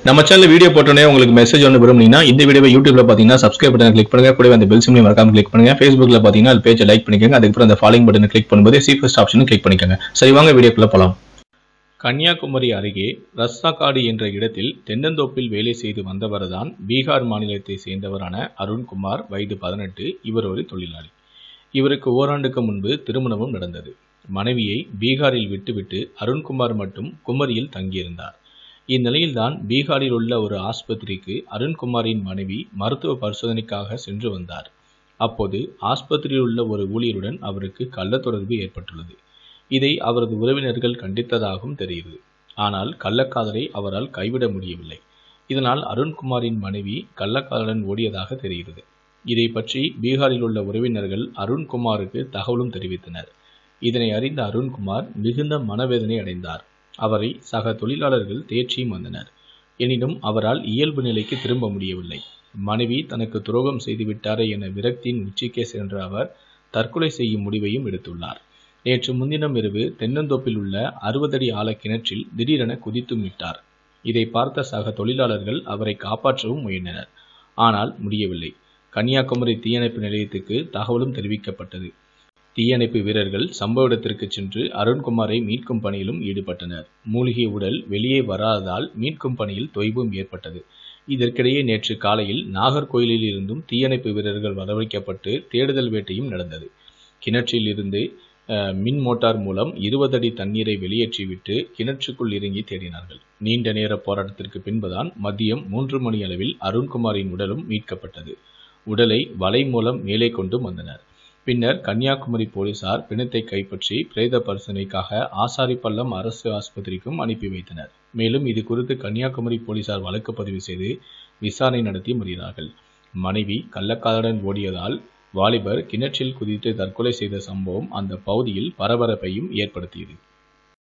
நம்ம channel video போட்டோன்னே உங்களுக்கு மெசேஜ் ஒன்று விரும்புனீங்கன்னா இந்த வீடியோவை யூடியூப்ல பார்த்தீங்கன்னா சப்ஸ்கிரைப் பட்டன் கிளிக் பண்ணுங்க கூடவே அந்த பெல் சிம்லையும் மறக்காம கிளிக் பண்ணுங்க ஃபேஸ்புக்ல பார்த்தீங்கன்னா அது பேஜை லைக் பண்ணிக்கோங்க அதுக்கப்புறம் அந்த ஃபாலோயிங் பட்டனை கிளிக் பண்ணும்போது சீஃபஸ்ட் ஆப்ஷனும் கிளிக் பண்ணிக்கோங்க சரி வாங்க வீடியோக்குள்ள போலாம் கன்னியாகுமரி அருகே ரஸ்தாக்காடு என்ற இடத்தில் தென்னந்தோப்பில் வேலை செய்து வந்தவர்தான் பீகார் மாநிலத்தை சேர்ந்தவரான அருண்குமார் வயது பதினெட்டு இவர் ஒரு தொழிலாளி இவருக்கு ஓராண்டுக்கு முன்பு திருமணமும் நடந்தது மனைவியை பீகாரில் விட்டுவிட்டு அருண்குமார் மட்டும் குமரியில் தங்கியிருந்தார் இந்நிலையில்தான் பீகாரில் உள்ள ஒரு ஆஸ்பத்திரிக்கு அருண்குமாரின் மனைவி மருத்துவ பரிசோதனைக்காக சென்று வந்தார் அப்போது ஆஸ்பத்திரியில் உள்ள ஒரு ஊழியருடன் அவருக்கு கள்ள தொடர்பு ஏற்பட்டுள்ளது இதை அவரது உறவினர்கள் கண்டித்ததாகவும் தெரியுது ஆனால் கள்ளக்காதலை அவரால் கைவிட முடியவில்லை இதனால் அருண்குமாரின் மனைவி கள்ளக்காதலுடன் ஓடியதாக தெரிகிறது இதை பற்றி பீகாரில் உள்ள உறவினர்கள் அருண்குமாருக்கு தகவலும் தெரிவித்தனர் இதனை அறிந்த அருண்குமார் மிகுந்த மனவேதனை அடைந்தார் அவரை சக தொழிலாளர்கள் தேற்றியும் வந்தனர் எனினும் அவரால் இயல்பு நிலைக்கு திரும்ப முடியவில்லை மனைவி தனக்கு துரோகம் செய்துவிட்டாரே என விரக்தியின் உச்சிக்கே சென்ற அவர் தற்கொலை செய்யும் முடிவையும் எடுத்துள்ளார் நேற்று முன்தினம் இரவு தென்னந்தோப்பில் உள்ள அறுபதடி ஆழ கிணற்றில் திடீரென குதித்து விட்டார் இதை பார்த்த சக தொழிலாளர்கள் அவரை காப்பாற்றவும் முயன்றனர் ஆனால் முடியவில்லை கன்னியாகுமரி தீயணைப்பு நிலையத்துக்கு தகவலும் தெரிவிக்கப்பட்டது தீயணைப்பு வீரர்கள் சம்பவ இடத்திற்கு சென்று அருண்குமாரை மீட்கும் பணியிலும் ஈடுபட்டனர் மூலிகை உடல் வெளியே வராததால் மீட்கும் பணியில் தொய்வும் ஏற்பட்டது இதற்கிடையே நேற்று காலையில் நாகர்கோயிலில் இருந்தும் தீயணைப்பு வீரர்கள் வரவழைக்கப்பட்டு தேடுதல் வேட்டையும் நடந்தது கிணற்றில் இருந்து அஹ், மின் மோட்டார் மூலம் இருபது அடி தண்ணீரை வெளியேற்றிவிட்டு கிணற்றுக்குள் இறங்கி தேடினார்கள் நீண்ட நேர போராட்டத்திற்கு பின்புதான் மதியம் மூன்று மணி அளவில் அருண்குமாரின் உடலும் மீட்கப்பட்டது உடலை வலை மூலம் மேலே கொண்டு வந்தனர் பின்னர் கன்னியாகுமரி போலீசார் பிணத்தை கைப்பற்றி பிரேத பரிசோதனைக்காக ஆசாரிப்பள்ளம் அரசு ஆஸ்பத்திரிக்கும் அனுப்பி வைத்தனர் மேலும் இது குறித்து கன்னியாகுமரி போலீசார் வழக்கு பதிவு செய்து விசாரணை நடத்தி வருகிறார்கள் மனைவி கள்ளக்காதலுடன் ஓடியதால் வாலிபர் கிணற்றில் குதித்து தற்கொலை செய்த சம்பவம் அந்த பகுதியில் பரபரப்பையும் ஏற்படுத்தியது